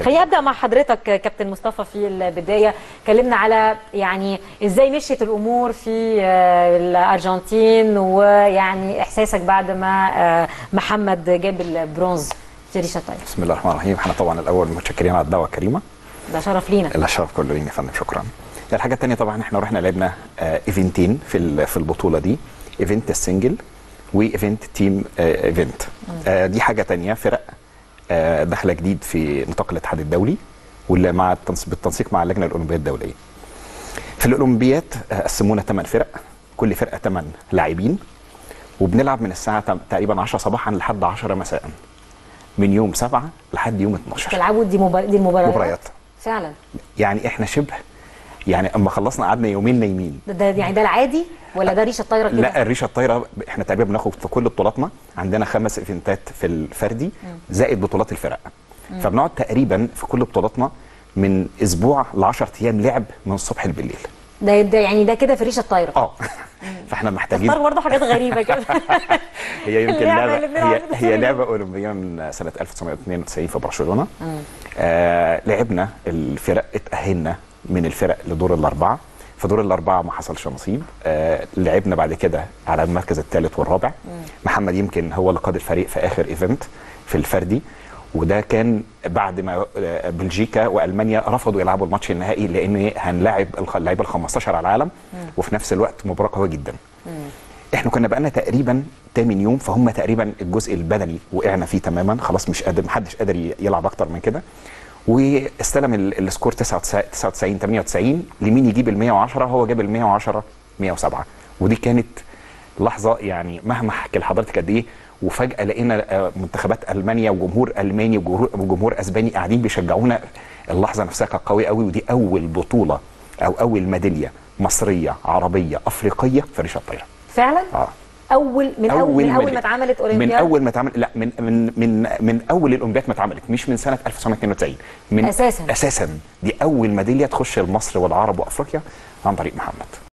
خليني ابدا مع حضرتك كابتن مصطفى في البدايه كلمنا على يعني ازاي مشيت الامور في آه، الارجنتين ويعني احساسك بعد ما آه، محمد جاب البرونز في ريشه طيب بسم الله الرحمن الرحيم احنا طبعا الاول متشكرين على الدعوه الكريمه ده شرف لينا الشرف كله لينا يا فندم شكرا الحاجه الثانيه طبعا احنا رحنا لعبنا آه، ايفنتين في ال- في البطوله دي ايفنت السنجل وايفنت تيم آه، ايفنت آه، دي حاجه تانية فرق آه، داخله جديد في نطاق الاتحاد الدولي واللي مع التنس- بالتنسيق مع اللجنه الاولمبيه الدوليه في الاولمبيات آه، قسمونا 8 فرق كل فرقه 8 لاعبين وبنلعب من الساعه تم- تقريبا 10 صباحا لحد 10 مساء من يوم 7 لحد يوم 12 تلعبوا دي مبار... دي المباريات مباريات فعلا يعني احنا شبه يعني اما خلصنا قعدنا يومين نايمين ده, ده يعني ده العادي ولا ده ريشه طايره كده لا الريشه الطايره احنا تقريبا بناخد في كل بطولاتنا عندنا خمس ايفنتات في الفردي زائد بطولات الفرق فبنقعد تقريبا في كل بطولاتنا من اسبوع ل 10 ايام لعب من الصبح بالليل ده, ده يعني ده كده في ريشه طايره اه فاحنا محتاجين اختار برضه حاجات غريبه كده هي يمكن اللعبة لعبه اللي بنلعب هي, بيها هي دي. لعبه اولمبيه من سنه 1992 في برشلونه آه لعبنا الفرق اتاهلنا من الفرق لدور الاربعه في دور الاربعه ما حصلش نصيب آه لعبنا بعد كده على المركز الثالث والرابع محمد يمكن هو اللي قاد الفريق في اخر ايفنت في الفردي وده كان بعد ما آه، بلجيكا والمانيا رفضوا يلعبوا الماتش النهائي لان هنلاعب الخ- اللعيبه ال 15 على العالم وفي نفس الوقت مباراه قويه جدا احنا كنا بقالنا تقريبا 8 يوم فهم تقريبا الجزء البدني وقعنا فيه تماما خلاص مش قادر محدش قادر ي- يلعب اكتر من كده واستلم ال- السكور 99 99 98 لمين يجيب ال 110 هو جاب ال 110 107 ودي كانت لحظه يعني مهما احكي لحضرتك قد ايه وفجاه لقينا آه، منتخبات المانيا وجمهور الماني وجمهور وجمهور اسباني قاعدين بيشجعونا اللحظه نفسها كانت قويه قوي ودي اول بطوله او اول ميداليه مصريه عربيه افريقيه في ريشه الطايره فعلا اه اول من اول, من اول ميدالية. ما اتعملت من اولمبياد اول ما اتعمل لا من من من من اول الاولمبياد ما اتعملت مش من سنه 1992 من أساساً. اساسا دي اول ميداليه تخش لمصر والعرب وافريقيا عن طريق محمد